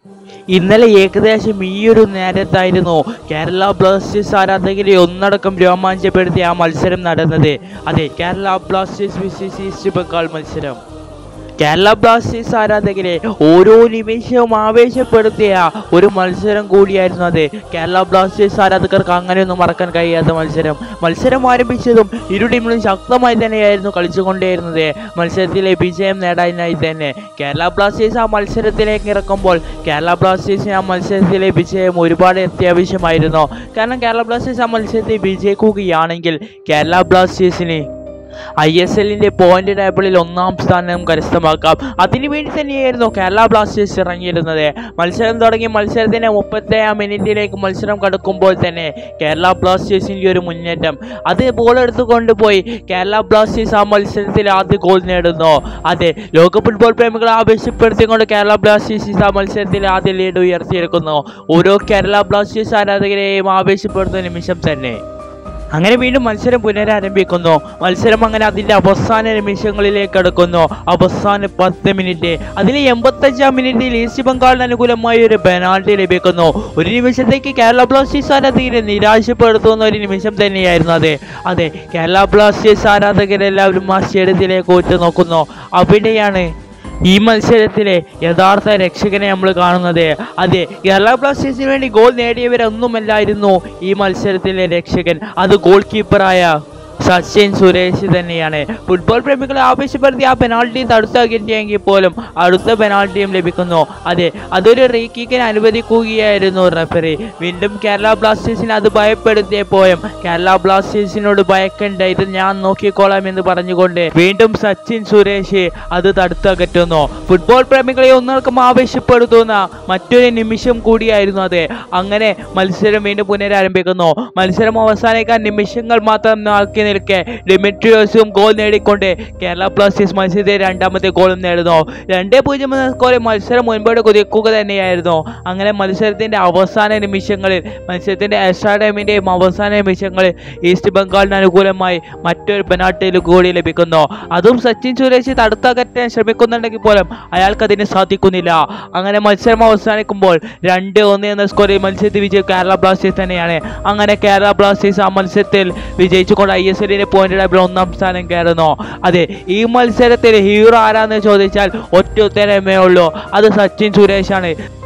ഇന്നലെ ഏകദേശം ഈ ഒരു നേരത്തായിരുന്നു കേരള ബ്ലാസ്റ്റേഴ്സ് ആരാധകരെ ഒന്നടക്കം രോമാഞ്ചപ്പെടുത്തിയ ആ മത്സരം നടന്നത് അതെ Kerala Blasters versus East Bengal മത്സരം കേരള ബ്ലാസ്റ്റേഴ്സ് ആരാധകരെ ഓരോ നിമിഷവും ആവേശപ്പെടുത്തിയ ഒരു മത്സരം കൂടിയായിരുന്നു അത് കേരള ബ്ലാസ്റ്റേഴ്സ് ആരാധകർക്ക് അങ്ങനെയൊന്നും മറക്കാൻ കഴിയാത്ത മത്സരം മത്സരം ആരംഭിച്ചതും ഇരു ടീമിലും ശക്തമായി തന്നെയായിരുന്നു കളിച്ചുകൊണ്ടേയിരുന്നത് മത്സരത്തിലെ വിജയം നേടാനായി തന്നെ കേരള ബ്ലാസ്റ്റേഴ്സ് ആ മത്സരത്തിലേക്ക് ഇറക്കുമ്പോൾ കേരള ബ്ലാസ്റ്റേഴ്സിന് ആ മത്സരത്തിലെ വിജയം ഒരുപാട് അത്യാവശ്യമായിരുന്നു കാരണം കേരള ബ്ലാസ്റ്റേഴ്സ് ആ മത്സരത്തിൽ വിജയിക്കുകയാണെങ്കിൽ കേരള ബ്ലാസ്റ്റേഴ്സിന് ഐ എസ് എല്ലിൻ്റെ പോയിന്റ് ടേബിളിൽ ഒന്നാം സ്ഥാനം കരസ്ഥമാക്കാം അതിനുവേണ്ടി തന്നെയായിരുന്നു കേരള ബ്ലാസ്റ്റേഴ്സ് ഇറങ്ങിയിരുന്നത് മത്സരം തുടങ്ങി മത്സരത്തിൻ്റെ മുപ്പത്തേഴാം മിനിറ്റിലേക്ക് മത്സരം കടക്കുമ്പോൾ തന്നെ കേരള ബ്ലാസ്റ്റേഴ്സിൻ്റെ ഒരു മുന്നേറ്റം അത് ബോൾ എടുത്തുകൊണ്ട് പോയി കേരള ബ്ലാസ്റ്റേഴ്സ് ആ മത്സരത്തിൽ ആദ്യ ഗോൾ നേടുന്നു അതെ ലോക ഫുട്ബോൾ പ്രേമികളെ ആവേശപ്പെടുത്തിക്കൊണ്ട് കേരള ബ്ലാസ്റ്റേഴ്സ് ആ മത്സരത്തിൽ ആദ്യ ലീഡ് ഉയർത്തിയെടുക്കുന്നു ഓരോ കേരള ബ്ലാസ്റ്റേഴ്സ് ആരാധകരെയും ആവേശപ്പെടുന്ന നിമിഷം തന്നെ അങ്ങനെ വീണ്ടും മത്സരം പുനരാരംഭിക്കുന്നു മത്സരം അങ്ങനെ അതിൻ്റെ അവസാന നിമിഷങ്ങളിലേക്ക് കടക്കുന്നു അവസാന പത്ത് മിനിറ്റ് അതിൽ എൺപത്തഞ്ചാം മിനിറ്റിൽ ഈസ്റ്റ് ബംഗാളിന് അനുകൂലമായ ഒരു പെനാൾട്ടി ലഭിക്കുന്നു ഒരു നിമിഷത്തേക്ക് കേരള ബ്ലാസ്റ്റേഴ്സ് ആരാധകരെ നിരാശപ്പെടുത്തുന്ന ഒരു നിമിഷം തന്നെയായിരുന്നു അത് അതെ കേരള ബ്ലാസ്റ്റേഴ്സ് ആരാധകരെല്ലാവരും ആ സ്റ്റേഡിയത്തിലേക്ക് ഉറ്റുനോക്കുന്നു അവിടെയാണ് ഈ മത്സരത്തിലെ യഥാർത്ഥ രക്ഷകനെ നമ്മൾ കാണുന്നത് അതെ കേരള ബ്ലാസ്റ്റേഴ്സിന് വേണ്ടി ഗോൾ നേടിയവരൊന്നുമല്ലായിരുന്നു ഈ മത്സരത്തിലെ രക്ഷകൻ അത് ഗോൾ കീപ്പറായ സച്ചിൻ സുരേഷ് തന്നെയാണ് ഫുട്ബോൾ പ്രേമികളെ ആവശ്യപ്പെടുത്തി ആ പെനാൾട്ടി തടുത്താക്കിയെങ്കിൽ പോലും അടുത്ത പെനാൾട്ടിയും ലഭിക്കുന്നു അതെ അതൊരു റീ കിക്കിന് അനുവദിക്കുകയായിരുന്നു റഫറി വീണ്ടും കേരള ബ്ലാസ്റ്റേഴ്സിനെ അത് ഭയപ്പെടുത്തിയപ്പോഴും കേരള ബ്ലാസ്റ്റേഴ്സിനോട് ഭയക്കണ്ട ഇത് ഞാൻ നോക്കിക്കോളാം എന്ന് പറഞ്ഞുകൊണ്ട് വീണ്ടും സച്ചിൻ സുരേഷ് അത് തടുത്തകറ്റുന്നു ഫുട്ബോൾ പ്രേമികളെ ഒന്നർക്കും ആവശ്യപ്പെടുത്തുന്ന മറ്റൊരു നിമിഷം കൂടിയായിരുന്നു അത് അങ്ങനെ മത്സരം വീണ്ടും പുനരാരംഭിക്കുന്നു മത്സരം അവസാനിക്കാൻ നിമിഷങ്ങൾ മാത്രം നോക്കി നിൽക്കെ ഡിമിട്രിയോസും ഗോൾ നേടിക്കൊണ്ട് കേരള ബ്ലാസ്റ്റേഴ്സ് മത്സരത്തിൽ രണ്ടാമത്തെ ഗോളും നേടുന്നു രണ്ടേ പൂജ്യം എന്ന സ്കോറിൽ മത്സരം മുൻപോട്ട് കുതിക്കുക തന്നെയായിരുന്നു അങ്ങനെ മത്സരത്തിന്റെ അവസാന നിമിഷങ്ങളിൽ മത്സരത്തിന്റെ എക്സ്ട്രാ ടൈമിന്റെയും അവസാന നിമിഷങ്ങളിൽ ഈസ്റ്റ് ബംഗാളിന് അനുകൂലമായി മറ്റൊരു പെനാൾട്ടിയിൽ കൂടി ലഭിക്കുന്നു അതും സച്ചിൻ സുരേഷ് തടുത്തകറ്റാൻ ശ്രമിക്കുന്നുണ്ടെങ്കിൽ പോലും അയാൾക്ക് അതിന് സാധിക്കുന്നില്ല അങ്ങനെ മത്സരം അവസാനിക്കുമ്പോൾ രണ്ട് ഒന്ന് എന്ന സ്കോറിൽ മത്സരത്തിൽ വിജയം കേരള ബ്ലാസ്റ്റേഴ്സ് തന്നെയാണ് അങ്ങനെ കേരള ബ്ലാസ്റ്റേഴ്സ് ആ മത്സരത്തിൽ വിജയിച്ചുകൊണ്ട് ഐ എസ് എല്ലിന്റെ പോയിന്റ് ടേബിൾ ഒന്നാം സ്ഥാനം കയറുന്നു അതെ ഈ മത്സരത്തിൽ ഹീറോ ആരാന്ന് ചോദിച്ചാൽ ഒറ്റ ഉത്തരമേ ഉള്ളൂ അത് സച്ചിൻ സുരേഷാണ്